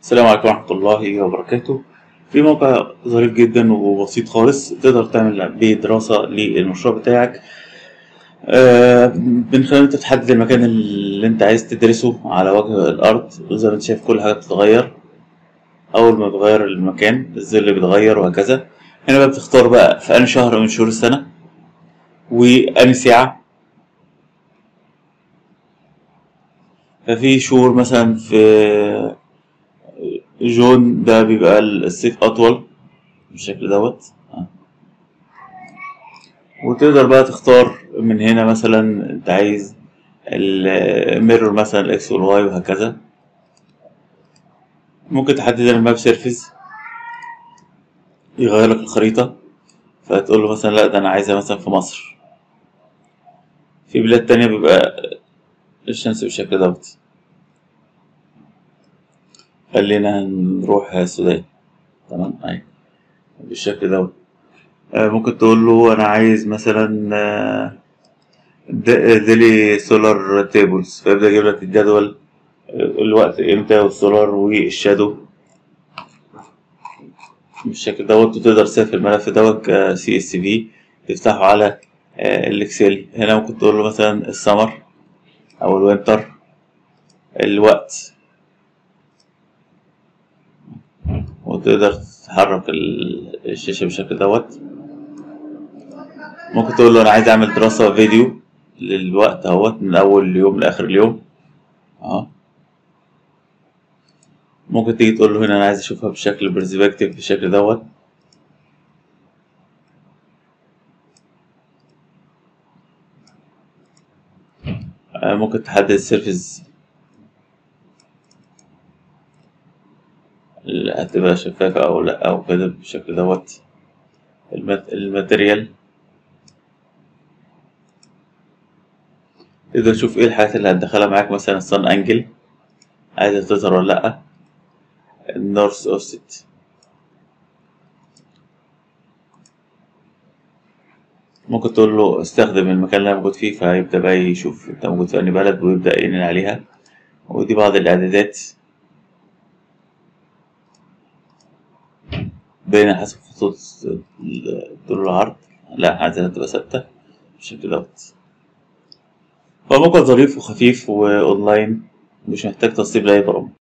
السلام عليكم ورحمة الله وبركاته في موقع ظريف جدا وبسيط خالص تقدر تعمل بيه دراسة للمشروع بتاعك آه، من خلال انت تحدد المكان اللي انت عايز تدرسه على وجه الأرض وزي ما انت شايف كل حاجة بتتغير أول ما بتغير المكان الظل بيتغير وهكذا هنا بقى بتختار بقى في أنهي شهر من شهور السنة وأنهي ساعة ففي شهور مثلا في جون ده بيبقى الصيف أطول بالشكل دوت آه. وتقدر بقى تختار من هنا مثلا انت عايز الميرور مثلا الاكس والواي وهكذا ممكن تحدد الماب سيرفيس يغير لك الخريطة فتقول له مثلا لا ده انا عايزها مثلا في مصر في بلاد تانية بيبقى الشمس بالشكل دوت خلينا نروح السودان تمام اهي بالشكل دوت آه، ممكن تقول له انا عايز مثلا آه، د- ديلي سولار تيبلز فيبدأ يجيب لك الجدول آه، الوقت امتى والسولار والشادو بالشكل دوت وتقدر تسافر الملف دوت ك سي اس في تفتحه على آه، الاكسل هنا ممكن تقول له مثلا السمر او الوينتر الوقت وتقدر تحرك ال- الشاشة بالشكل دوت ممكن تقول له انا عايز اعمل دراسة فيديو للوقت اهوت من اول اليوم لاخر اليوم اه ممكن تيجي تقول له هنا انا عايز اشوفها بشكل برسبكتيف بالشكل دوت آه، ممكن تحدد السيرفيس اللي هتبقى شفافة أو لأ أو كده بالشكل دوت المات- الماتيريال تقدر تشوف ايه الحاجات اللي هتدخلها معاك مثلا الصن انجل عايزة تظهر ولا لأ النورث اوفست ممكن تقول له استخدم المكان اللي انا موجود فيه فهيبدأ بقى يشوف انت موجود في انهي بلد ويبدأ ينقل عليها ودي بعض الاعدادات بين حسب خطوط الطول والعرض لا عايزينها تبقى ثابتة بالشكل دوت هو موقع ظريف وخفيف وأونلاين مش محتاج تسطيب لأي برامج